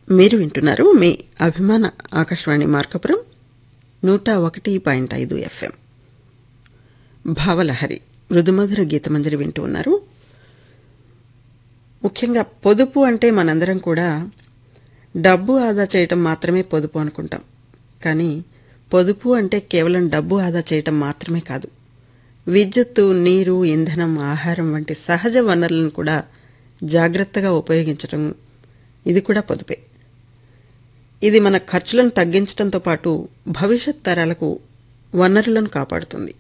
మీరు వింటున్నారు మీ అభిమాన ఆకాశవాణి మార్కపురం నూట ఒకటి పాయింట్ ఐదు ఎఫ్ఎం భావలహరి మృదుమధుర గీతమంజరి వింటూ ఉన్నారు ముఖ్యంగా పొదుపు అంటే మనందరం కూడా డబ్బు ఆదా చేయటం మాత్రమే పొదుపు అనుకుంటాం కానీ పొదుపు అంటే కేవలం డబ్బు ఆదా చేయటం మాత్రమే కాదు విద్యుత్తు నీరు ఇంధనం ఆహారం వంటి సహజ వనరులను కూడా జాగ్రత్తగా ఉపయోగించటం ఇది కూడా పొదుపే ఇది మన ఖర్చులను తగ్గించడంతో పాటు భవిష్యత్ తరాలకు వనరులను కాపాడుతుంది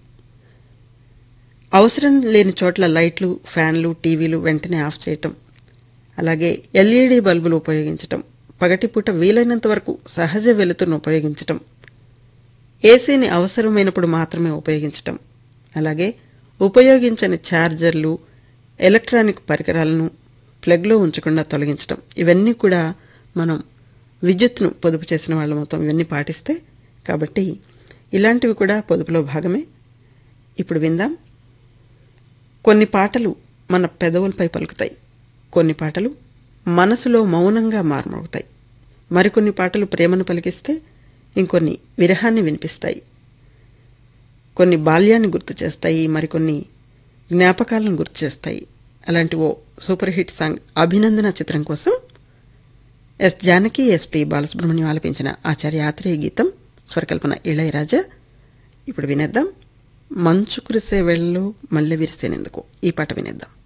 అవసరం లేని చోట్ల లైట్లు ఫ్యాన్లు టీవీలు వెంటనే ఆఫ్ చేయటం అలాగే ఎల్ఈడి బల్బులు ఉపయోగించటం పగటిపూట వీలైనంత వరకు సహజ వెలుతురును ఉపయోగించటం ఏసీని అవసరమైనప్పుడు మాత్రమే ఉపయోగించటం అలాగే ఉపయోగించని ఛార్జర్లు ఎలక్ట్రానిక్ పరికరాలను ప్లగ్లో ఉంచకుండా తొలగించటం ఇవన్నీ కూడా మనం విద్యుత్తును పొదుపు చేసిన వాళ్ళ మొత్తం ఇవన్నీ పాటిస్తే కాబట్టి ఇలాంటివి కూడా పొదుపులో భాగమే ఇప్పుడు విందాం కొన్ని పాటలు మన పెదవులపై పలుకుతాయి కొన్ని పాటలు మనసులో మౌనంగా మార్మవుతాయి మరికొన్ని పాటలు ప్రేమను పలికిస్తే ఇంకొన్ని విరహాన్ని వినిపిస్తాయి కొన్ని బాల్యాన్ని గుర్తు చేస్తాయి మరికొన్ని జ్ఞాపకాలను గుర్తు చేస్తాయి అలాంటి ఓ సూపర్ హిట్ సాంగ్ అభినందన చిత్రం కోసం ఎస్ జానకి ఎస్పి బాలసుబ్రహ్మణ్యం ఆలపించిన ఆచార్య ఆత్రేయ గీతం స్వరకల్పన ఇళయరాజా ఇప్పుడు వినేద్దాం మంచు కురిసే వెళ్ళు మల్లె విరిసేనెందుకు ఈ పాట వినేద్దాం